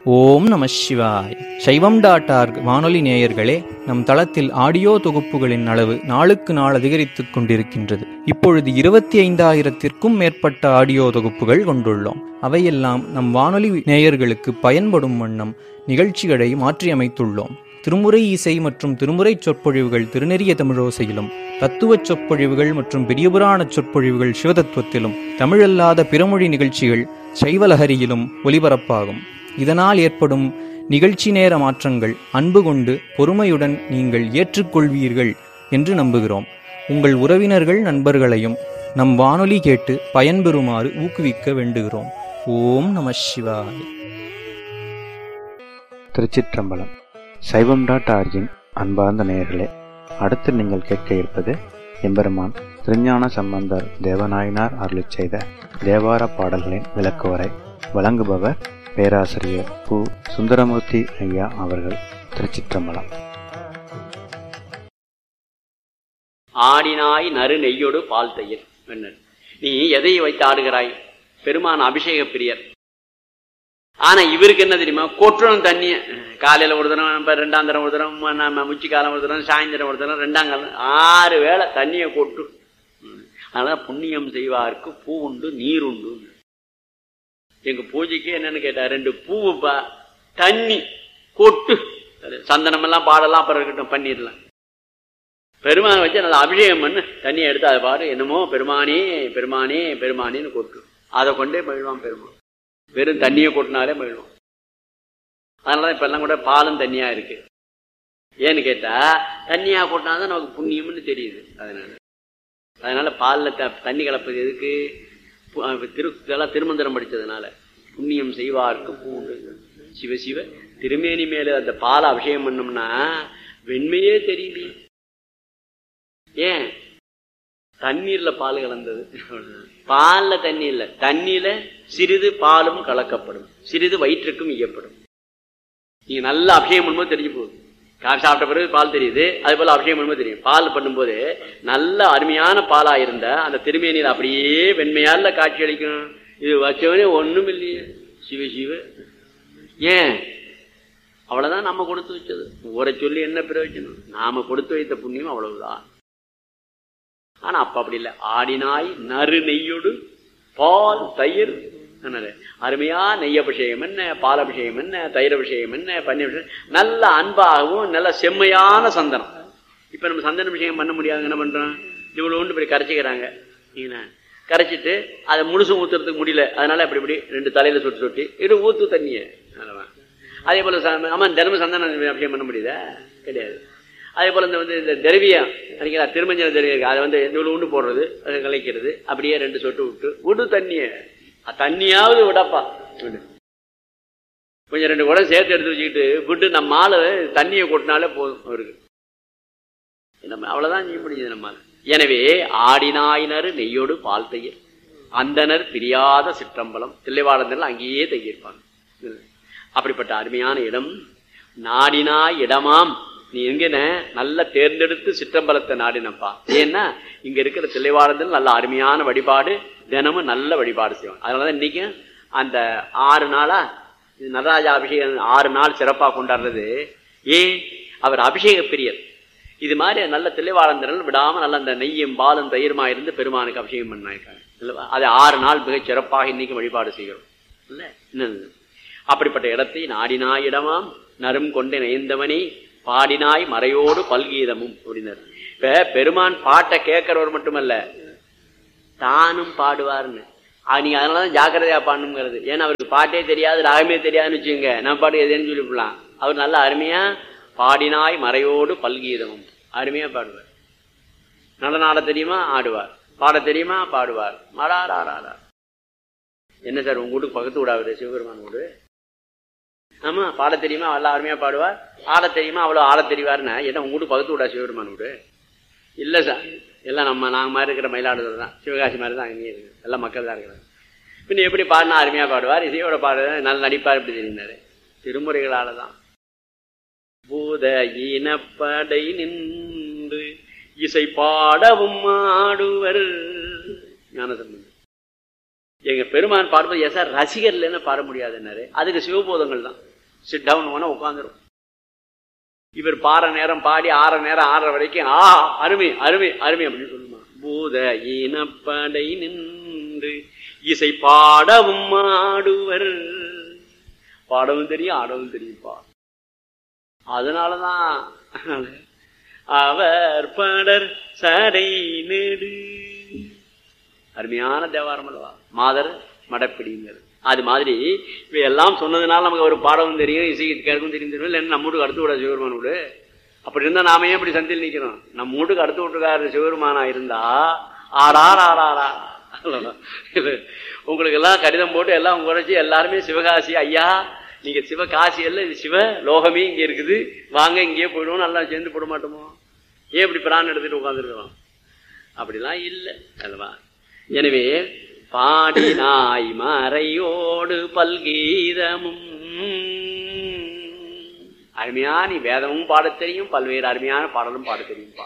ஓம் நம சிவாய் சைவம் டாட் ஆர்க் வானொலி நேயர்களே நம் தளத்தில் ஆடியோ தொகுப்புகளின் அளவு நாளுக்கு நாள் அதிகரித்துக் கொண்டிருக்கின்றது இப்பொழுது இருபத்தி ஐந்தாயிரத்திற்கும் மேற்பட்ட ஆடியோ தொகுப்புகள் கொண்டுள்ளோம் அவையெல்லாம் நம் வானொலி நேயர்களுக்கு பயன்படும் வண்ணம் நிகழ்ச்சிகளை மாற்றியமைத்துள்ளோம் திருமுறை இசை மற்றும் திருமுறை சொற்பொழிவுகள் திருநெறிய தமிழோசையிலும் தத்துவ சொற்பொழிவுகள் மற்றும் பெரியபுராண சொற்பொழிவுகள் சிவதத்துவத்திலும் தமிழல்லாத பிறமொழி நிகழ்ச்சிகள் சைவலஹரியிலும் ஒலிபரப்பாகும் இதனால் ஏற்படும் நிகழ்ச்சி நேர மாற்றங்கள் அன்பு கொண்டு பொறுமையுடன் நீங்கள் ஏற்றுக்கொள்வீர்கள் என்று நம்புகிறோம் உங்கள் உறவினர்கள் நண்பர்களையும் நம் வானொலி கேட்டு பயன்பெறுமாறு ஊக்குவிக்க வேண்டுகிறோம் ஓம் நம சிவாய திருச்சிற்றம்பலம் சைவம் டாட் ஆர்ஜின் அன்பார்ந்த நேயர்களே அடுத்து நீங்கள் கேட்க இருப்பது எம்பெருமான் திருஞான சம்பந்தர் தேவநாயனார் அருளிச் செய்த தேவார பாடல்களின் விளக்குவரை வழங்குபவர் பேராசிரியர் பு சுந்தரமூர்த்தி ஐயா அவர்கள் திருச்சிற்றம்பலம் ஆடினாய் நறு நெய்யோடு பால் தயிர் மன்னர் நீ எதை வைத்து ஆடுகிறாய் பெருமான் அபிஷேக பிரியர் ஆனா இவருக்கு என்ன தெரியுமா கொற்றணும் தண்ணிய காலையில ஒரு தரம் இப்ப ரெண்டாம் தரம் ஒரு தரம் நம்ம முச்சி காலம் ஒரு தரம் சாயந்தரம் ஒரு தரம் ரெண்டாம் காலம் ஆறு வேளை தண்ணியை கொட்டு ம். அதனால புண்ணியம் செய்வார்க்கு பூ உண்டு நீர் உண்டு எங்க பூஜைக்கு என்னன்னு கேட்டா ரெண்டு பூவுப்பா தண்ணி கொட்டு சந்தனம் எல்லாம் பாடலாம் அப்புறம் இருக்கட்டும் பண்ணிடலாம் பெருமானை வச்சு நல்லா அபிஷேகம் பண்ணு தண்ணியை எடுத்து அதை பாரு என்னமோ பெருமானே பெருமானே பெருமானேன்னு கொட்டு அதை கொண்டே மகிழ்வான் பெருமான் வெறும் தண்ணியை கொட்டினாலே மகிழ்வான் அதனால இப்ப எல்லாம் கூட பாலும் தண்ணியா இருக்கு ஏன்னு கேட்டா தண்ணியா கொட்டினாதான் நமக்கு புண்ணியம்னு தெரியுது அதனால அதனால பால்ல த- தண்ணி கலப்பது எதுக்கு பு- அஹ் திரு இதெல்லாம் திருமந்திரம் படிச்சதுனால புண்ணியம் செய்வார்க்கு பூண்டு சிவ சிவ திருமேனி மேல அந்த பாலை அபிஷேகம் பண்ணோம்னா வெண்மையே தெரியலையே ஏன் தண்ணீர்ல பால் கலந்தது பால்ல தண்ணி இல்ல தண்ணியில சிறிது பாலும் கலக்கப்படும் சிறிது வயிற்றுக்கும் ஈயப்படும் நீங்க நல்லா அபிஷேகம் பண்ணும்போது தெரிஞ்சு போகுது காஃபி சாப்பிட்ட பிறகு பால் தெரியுது அது போல அபிஷேகம் பண்ணும்போது தெரியும் பால் பண்ணும்போது நல்ல அருமையான பாலா இருந்த அந்த திருமேனியில் அப்படியே வெண்மையால காட்சி அளிக்கும் இது வச்சவனே ஒண்ணும் இல்லையே சிவ சிவ ஏன் அவ்வளவுதான் நம்ம கொடுத்து வச்சது ஊரை சொல்லி என்ன பிரயோஜனம் நாம கொடுத்து வைத்த புண்ணியம் அவ்வளவுதான் ஆனா அப்ப அப்படி இல்லை ஆடினாய் நறு நெய்யோடு பால் தயிர் என்னது அருமையா நெய் அபிஷேகம் என்ன பால் அபிஷேகம் என்ன தயிர் அபிஷேகம் என்ன பன்னீர் அபிஷேகம் நல்ல அன்பாகவும் நல்ல செம்மையான சந்தனம் இப்ப நம்ம சந்தன அபிஷேகம் பண்ண முடியாது என்ன பண்றோம் இவ்வளவு ஒன்று இப்படி கரைச்சிக்கிறாங்க என்ன கரைச்சிட்டு அதை முழுசும் ஊத்துறதுக்கு முடியல அதனால அப்படி இப்படி ரெண்டு தலையில சொட்டு சொட்டி இது ஊத்து தண்ணியை அதனால அதே போல ச- ஆமா தினமும் சந்தன அபிஷேகம் பண்ண முடியுதா கிடையாது அதே போல இந்த வந்து இந்த திரவியம் சரிங்களா திருமஞ்சன திரவியம் இருக்கு அதை வந்து இவ்வளவு உண்டு போடுறது அதை கலைக்கிறது அப்படியே ரெண்டு சொட்டு விட்டு விடு தண்ணிய தண்ணியாவது விடப்பா விடு கொஞ்சம் ரெண்டு குடம் சேர்த்து எடுத்து வச்சுக்கிட்டு விட்டு நம்ம ஆளு தண்ணியை கொட்டினாலே போதும் அவருக்கு நம்ம அவ்வளவுதான் செய்ய முடியுது நம்மால எனவே ஆடினாயினர் நெய்யோடு பால் தயிர் அந்தனர் பிரியாத சிற்றம்பலம் தில்லைவாழந்தர்கள் அங்கேயே தங்கியிருப்பாங்க அப்படிப்பட்ட அருமையான இடம் நாடினாய் இடமாம் நீ எங்கன நல்ல தேர்ந்தெடுத்து சிற்றம்பலத்தை நாடினப்பா ஏன்னா இங்க இருக்கிற தில்லைவாழந்தல் நல்ல அருமையான வழிபாடு தினமும் நல்ல வழிபாடு செய்வாங்க அதனாலதான் இன்னைக்கு அந்த ஆறு நாளா இது நடராஜா அபிஷேகம் ஆறு நாள் சிறப்பா கொண்டாடுறது ஏன் அவர் அபிஷேக பிரியர் இது மாதிரி நல்ல தெளிவாளந்தர்கள் விடாம நல்ல அந்த நெய்யும் பாலும் தயிருமா இருந்து பெருமானுக்கு அபிஷேகம் பண்ணிருக்காங்க இல்லவா? அதை ஆறு நாள் மிகச் சிறப்பாக இன்னைக்கு வழிபாடு செய்கிறோம் இல்ல என்னது? அப்படிப்பட்ட இடத்தை நாடினாய் இடமாம் நரும் கொண்டே நயந்தவனே பாடினாய் மறையோடு பல்கீதமும் அப்படின்னாரு இப்ப பெருமான் பாட்டை கேட்கிறவர் மட்டுமல்ல தானும் பாடுவார்னு அது நீங்க அதனாலதான் ஜாக்கிரதையா பாடணுங்கிறது ஏன்னா அவருக்கு பாட்டே தெரியாது ராகமே தெரியாதுன்னு வச்சுங்க நம்ம பாட்டு எதுன்னு சொல்லிவிடலாம் அவர் நல்ல அருமையா பாடினாய் மறையோடு பல்கீதமும் அருமையா பாடுவார் நடனம் ஆட தெரியுமா ஆடுவார் பாட தெரியுமா பாடுவார் மடாராரா என்ன சார் உங்க வீட்டுக்கு பக்கத்து விடாது சிவபெருமான் வீடு ஆமா பாட தெரியுமா நல்லா அருமையா பாடுவார் ஆட தெரியுமா அவ்வளவு ஆட தெரிவாருன்னா என்ன உங்க வீட்டுக்கு பக்கத்து விடா சிவபெருமான் வீடு இல்ல சார் எல்லாம் நம்ம நாங்க மாதிரி இருக்கிற மயிலாடுதுறை தான் சிவகாசி மாதிரி தான் அங்கேயே இருக்கு எல்லாம் மக்கள் தான் இருக்கிறாங்க பின்ன எப்படி பாடினா அருமையா பாடுவார் இசையோட பாடு நல்ல நடிப்பார் இப்படி தெரிந்தாரு திருமுறைகளால தான் பூத இனப்படை நின்று இசை பாடவும் ஆடுவர் ஞானசம்பந்தர் எங்க பெருமான் பாடும்போது எஸ் சார் ரசிகர்லன்னு பாட முடியாதுன்னாரு அதுக்கு சிவபோதங்கள் தான் சிட் டவுன் போனா உட்காந்துரும் இவர் பாற நேரம் பாடி ஆற நேரம் ஆற வரைக்கும் ஆ அருமை அருமை அருமை அப்படின்னு சொல்லுமா பூத இனப்படை நின்று இசை பாடவும் ஆடுவர் பாடவும் தெரியும் ஆடவும் தெரியும்ப்பா அதனாலதான் அவர் படர் சடை நெடு அருமையான தேவாரம் அல்லவா மாதர் மடப்பிடிங்கிறது அது மாதிரி இவையெல்லாம் சொன்னதுனால நமக்கு ஒரு பாடவும் தெரியும் இசை கேட்கவும் தெரியும் தெரியும் இல்லைன்னா நம்ம வீட்டுக்கு அடுத்து விட சிவபெருமான் வீடு அப்படி இருந்தா நாம ஏன் இப்படி சந்தில் நிக்கிறோம் நம்ம வீட்டுக்கு அடுத்து விட்டுக்காரு சிவபெருமானா இருந்தா ஆறார் ஆறாரா உங்களுக்கு எல்லாம் கடிதம் போட்டு எல்லாம் குறைச்சி எல்லாருமே சிவகாசி ஐயா நீங்க சிவகாசி அல்ல இது சிவ லோகமே இங்க இருக்குது வாங்க இங்கேயே போயிடுவோம் நல்லா சேர்ந்து போட மாட்டோமோ ஏன் இப்படி பிரான் எடுத்துட்டு உட்காந்துருக்கிறோம் அப்படிலாம் இல்லை அல்லவா எனவே பாடினாய் மறையோடு பல்கீதமும் அருமையான நீ வேதமும் பாடத் தெரியும் பல்வேறு அருமையான பாடலும் பாடத் தெரியும்பா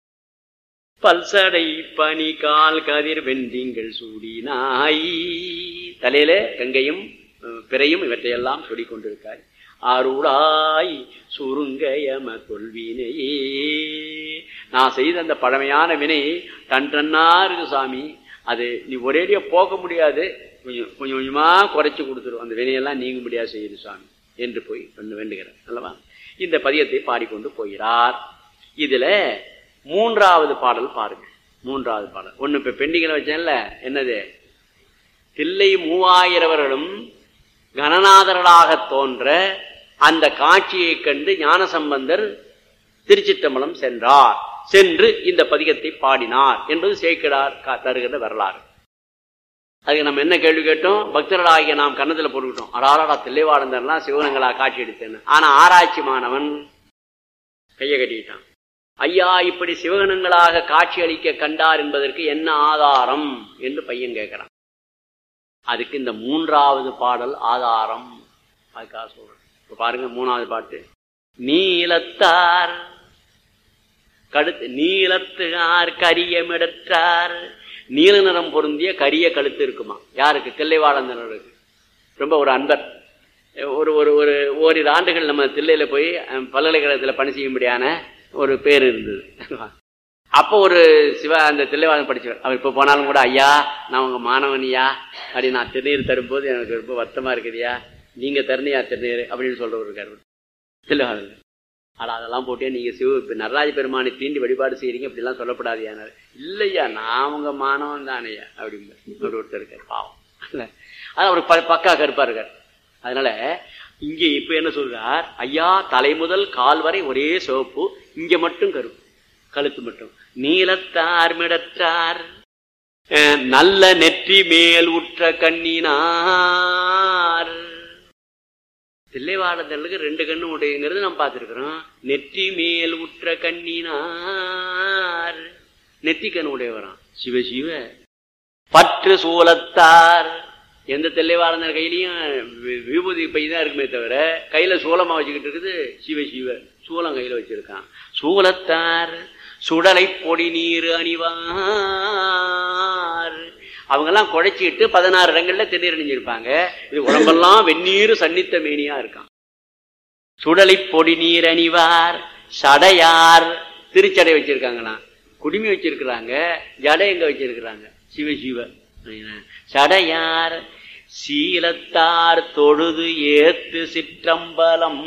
பல்சடை பனி கால் கதிர் வெண்டிங்கள் சூடினாய் தலையில கங்கையும் அஹ், பிறையும் இவற்றையெல்லாம் சொல்லிக் கொண்டிருக்காய் அருளாய் சுருங்கயம கொள்வினையே நான் செய்த அந்த பழமையான வினை டன் டன்னா இருக்கு சாமி அது நீ ஒரேடியா போக முடியாது கொஞ்சம் கொஞ்சம் கொஞ்சமா குறைச்சு கொடுத்துரும் அந்த வினையெல்லாம் நீங்க முடியாது செய்யுது சாமி என்று போய் ஒன்று வேண்டுகிறேன் அல்லவா இந்த பதியத்தை பாடிக்கொண்டு போகிறார் இதுல மூன்றாவது பாடல் பாருங்க மூன்றாவது பாடல் ஒண்ணு இப்ப பெண்டிங்கில் வச்சேன்ல என்னது தில்லை மூவாயிரவர்களும் கணநாதர்களாக தோன்ற அந்த காட்சியைக் கண்டு ஞானசம்பந்தர் திருச்சிற்றம்பலம் சென்றார் சென்று இந்த பதிகத்தை பாடினார் என்பது சேக்கிடார் கா- தருகிற வரலாறு அதுக்கு நம்ம என்ன கேள்வி கேட்டோம் பக்தர்களாகிய நாம் கன்னத்துல போட்டுக்கிட்டோம் அடாராடா தில்லைவாழ்ந்தர்லாம் சிவனங்களா காட்சி எடுத்தேன்னு ஆனா ஆராய்ச்சி மாணவன் கையை கட்டிக்கிட்டான் ஐயா இப்படி சிவகணங்களாக காட்சி அளிக்க கண்டார் என்பதற்கு என்ன ஆதாரம் என்று பையன் கேட்கிறான் அதுக்கு இந்த மூன்றாவது பாடல் ஆதாரம் அதுக்காக சொல்றேன் இப்ப பாருங்க மூணாவது பாட்டு நீலத்தார் கழுத்து நீலத்துகார் கரியமிடற்றார் நீல நிறம் பொருந்திய கரிய கழுத்து இருக்குமா யாருக்கு தில்லைவாழந்தனருக்கு ரொம்ப ஒரு அன்பர் ஒரு ஒரு ஒரு ஓரிரு ஆண்டுகள் நம்ம தில்லையில போய் அஹ், பல்கலைக்கழகத்துல பணி செய்யும்படியான ஒரு பேர் இருந்தது அப்போ ஒரு சிவ அந்த தில்லைவாதம் படிச்சவர் அவர் இப்போ போனாலும் கூட ஐயா நான் உங்க மாணவனியா அப்படி நான் திருநீர் தரும்போது எனக்கு ரொம்ப வருத்தமா இருக்குதுயா நீங்க தரணியா திருநீர் அப்படின்னு சொல்றவர் இருக்காரு தில்லைவாதம் ஆனா அதெல்லாம் போட்டே நீங்க சிவ இப்ப நடராஜ பெருமானை தீண்டி வழிபாடு செய்யறீங்க அப்படிலாம் சொல்லப்படாதியானாரு இல்லையா நான் உங்க மாணவன் தானேயா அப்படின்னு ஒரு ஒருத்தர் இருக்காரு பாவம் இல்ல அது அவர் ப- பக்கா கருப்பா இருக்கார் அதனால இங்க இப்ப என்ன சொல்றார் ஐயா தலை முதல் கால் வரை ஒரே சிவப்பு இங்க மட்டும் கருப்பு கழுத்து மட்டும் நீலத்தார் மிடத்தார் அஹ், நல்ல நெற்றி மேல் உற்ற கண்ணினார் தில்லைவாழந்தர்களுக்கு ரெண்டு கண்ணு உடையங்கிறது நம்ம பார்த்துருக்கிறோம் நெற்றி மேல் உற்ற கண்ணினார் நெத்தி கண் உடையவராம் சிவ சிவ பற்று சூலத்தார் எந்த தில்லைவாழந்தர் கையிலையும் வி- விபூதி பை தான் இருக்குமே தவிர கையில சூலமா வச்சுக்கிட்டு இருக்குது சிவ சிவ சூலம் கையில வச்சிருக்கான் சூலத்தார் சுடலை பொடி நீர் அணிவார் அவங்கெல்லாம் குழைச்சிட்டு பதினாறு இடங்கள்ல திருநீர் அணிஞ்சிருப்பாங்க இது உடம்பெல்லாம் வெந்நீர் சன்னித்த மேனியா இருக்கான் சுடலை பொடி நீர் அணிவார் சடையார் திருச்சடை வச்சிருக்காங்களாம் குடுமி வச்சிருக்கிறாங்க ஜடை எங்க வச்சிருக்கிறாங்க சிவ சிவ சடையார் சீலத்தார் தொழுது ஏத்து சிற்றம்பலம்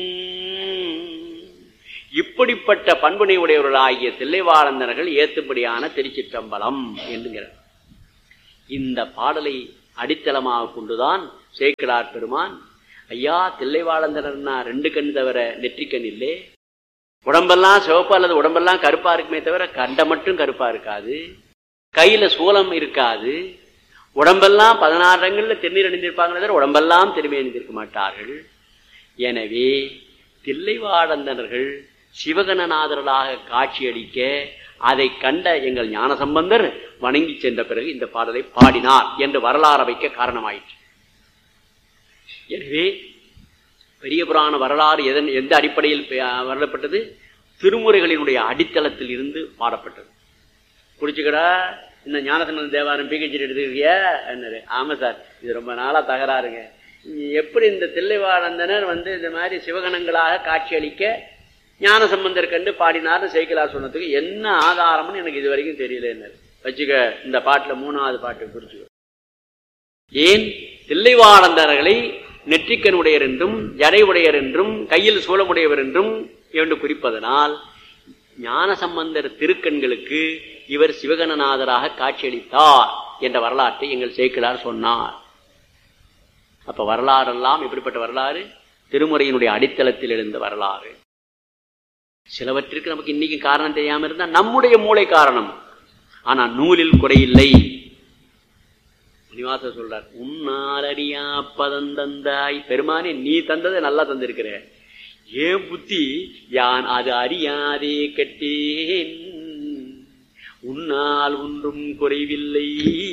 இப்படிப்பட்ட பண்புனை உடையவர்களாகிய தில்லைவாழந்தர்கள் ஏத்துப்படியான திருச்சிற்றம்பலம் என்கிறார் இந்த பாடலை அடித்தளமாக கொண்டுதான் சேக்கிடார் பெருமான் ஐயா தில்லைவாழந்தனர்னா ரெண்டு கண் தவிர நெற்றிக்கண் இல்லே உடம்பெல்லாம் சிவப்பா அல்லது உடம்பெல்லாம் கருப்பா இருக்குமே தவிர கண்ட மட்டும் கருப்பா இருக்காது கையில சூலம் இருக்காது உடம்பெல்லாம் பதினாறு இடங்கள்ல திருநீர் அணிந்திருப்பாங்களே தவிர உடம்பெல்லாம் திரும்பி அணிந்திருக்க மாட்டார்கள் எனவே தில்லைவாழந்தனர்கள் சிவகணநாதர்களாக காட்சியளிக்க அதை கண்ட எங்கள் ஞானசம்பந்தர் வணங்கி சென்ற பிறகு இந்த பாடலை பாடினார் என்று வரலாறு வைக்க காரணமாயிற்று எனவே பெரிய புராண வரலாறு எதன் எந்த அடிப்படையில் பெ- வரப்பட்டது திருமுறைகளினுடைய அடித்தளத்தில் இருந்து பாடப்பட்டது புடிச்சுக்கடா இந்த ஞானசம்பந்த தேவாரம் பிஹெச்டி எடுத்துக்கிறியா என்னது ஆமா சார் இது ரொம்ப நாளா தகராறுங்க எப்படி இந்த தில்லைவாழந்தனர் வந்து இந்த மாதிரி சிவகணங்களாக காட்சியளிக்க ஞான சம்பந்தர் கண்டு பாடினார்னு சேக்கிலார் சொன்னதுக்கு என்ன ஆதாரம்னு எனக்கு இது வரைக்கும் தெரியல வச்சுக்க இந்த பாட்டுல மூணாவது பாட்டு குறிச்சுக்க ஏன் தில்லைவாழந்தர்களை நெற்றிக்கன் உடையர் என்றும் ஜடை உடையர் என்றும் கையில் சூழமுடையவர் என்றும் என்று குறிப்பதனால் ஞான சம்பந்தர் திருக்கண்களுக்கு இவர் சிவகணநாதராக காட்சியளித்தார் என்ற வரலாற்றை எங்கள் சேக்கிலார் சொன்னார் அப்ப வரலாறெல்லாம் எப்படிப்பட்ட வரலாறு திருமுறையினுடைய அடித்தளத்தில் எழுந்த வரலாறு சிலவற்றிற்கு நமக்கு இன்னைக்கு காரணம் தெரியாம இருந்தா நம்முடைய மூளை காரணம் ஆனா நூலில் குறையில்லை நிவாச சொல்றார் உன்னால் அறியா பதந்தந்தாய் பெருமானே நீ தந்ததை நல்லா தந்திருக்கிற ஏன் புத்தி யான் அது அறியாதே கட்டேன் உன்னால் ஒன்றும் குறைவில்லை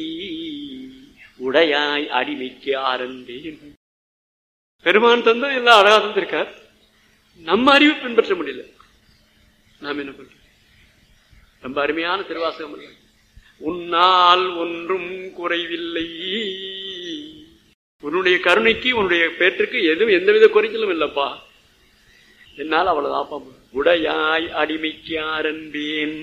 உடையாய் அடிமைக்கு ஆரம்பேன் பெருமான் தந்தது எல்லாம் அழகா தந்திருக்கார் நம்ம அறிவு பின்பற்ற முடியல நாம் என்ன பண்றோம் ரொம்ப அருமையான திருவாசகம் இல்லை. உன்னால் ஒன்றும் குறைவில்லை உன்னுடைய கருணைக்கு உன்னுடைய பேற்றுக்கு எதுவும் எந்தவித குறைச்சலும் இல்லப்பா என்னால் அவ்வளவுதான் உடையாய் அடிமைக்காரன்பேன்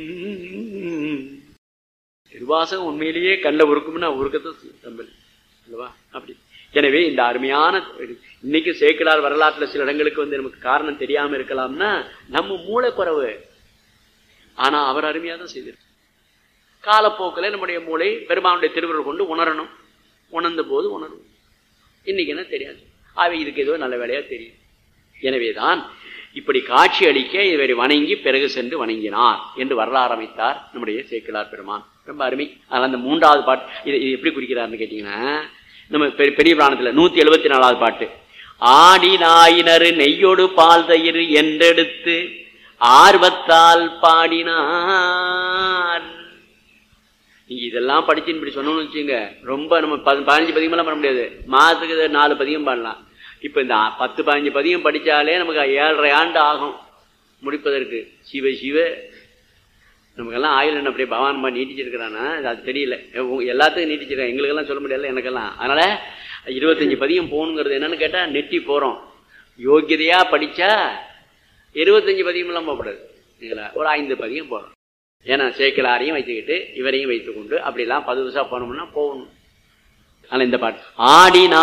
திருவாசகம் உண்மையிலேயே கண்ட உருக்கும்னா உருக்கத்தான் தம்பல் அல்லவா அப்படி எனவே இந்த அருமையான இன்னைக்கு சேக்கிலார் வரலாற்றுல சில இடங்களுக்கு வந்து நமக்கு காரணம் தெரியாம இருக்கலாம்னா நம்ம மூளை குறைவு ஆனா அவர் அருமையா தான் செய்திருக்கார் காலப்போக்கில் நம்முடைய மூளை பெருமானுடைய திருவுருள் கொண்டு உணரணும் உணர்ந்த போது உணரும் இன்னைக்கு என்ன தெரியாது அவை இதுக்கு ஏதோ நல்ல வேலையா தெரியும் எனவேதான் இப்படி காட்சி அளிக்க இவரை வணங்கி பிறகு சென்று வணங்கினார் என்று வரலாறு அமைத்தார் நம்முடைய சேக்கிலார் பெருமான் ரொம்ப அருமை அதனால அந்த மூன்றாவது பாட்டு இது இது எப்படி குறிக்கிறார்னு கேட்டீங்கன்னா நம்ம பெ- பெரிய புராணத்துல நூத்தி எழுபத்தி நாலாவது பாட்டு ஆடி நாயினரு நெய்யோடு பால் தயிர் என்றெடுத்து ஆர்வத்தால் பாடினார் நீங்க இதெல்லாம் படிச்சுன்னு இப்படி சொன்னோம்னு வச்சுங்க ரொம்ப நம்ம பதி- பதினஞ்சு பதிகமெல்லாம் பண்ண முடியாது மாதத்துக்கு இது நாலு பதிகம் பாடலாம் இப்ப இந்த ஆ- பத்து பதினஞ்சு பதிகம் படிச்சாலே நமக்கு ஏழரை ஆண்டு ஆகும் முடிப்பதற்கு சிவ சிவ நமக்கெல்லாம் ஆயுள் என்ன அப்படியே பகவான் மாதிரி நீட்டிச்சிருக்கிறானா அது தெரியல உங்க- எல்லாத்துக்கும் நீட்டிச்சிருக்கேன் எங்களுக்கெல்லாம் சொல்ல முடியல எனக்கெல்லாம் அதனால இருபத்தஞ்சு பதியம் போகணுங்கிறது என்னன்னு கேட்டா நெட்டி போறோம் யோக்கியதையா படிச்சா இருபத்தஞ்சு பதியம் எல்லாம் போகக்கூடாது சரிங்களா? ஒரு ஐந்து பதியம் போறோம் ஏன்னா சேக்கிலாரையும் வச்சுக்கிட்டு இவரையும் வைத்துக்கொண்டு அப்படிலாம் பது வருஷம் போனோம்னா போகணும் ஆனா இந்த பாட்டு ஆடினா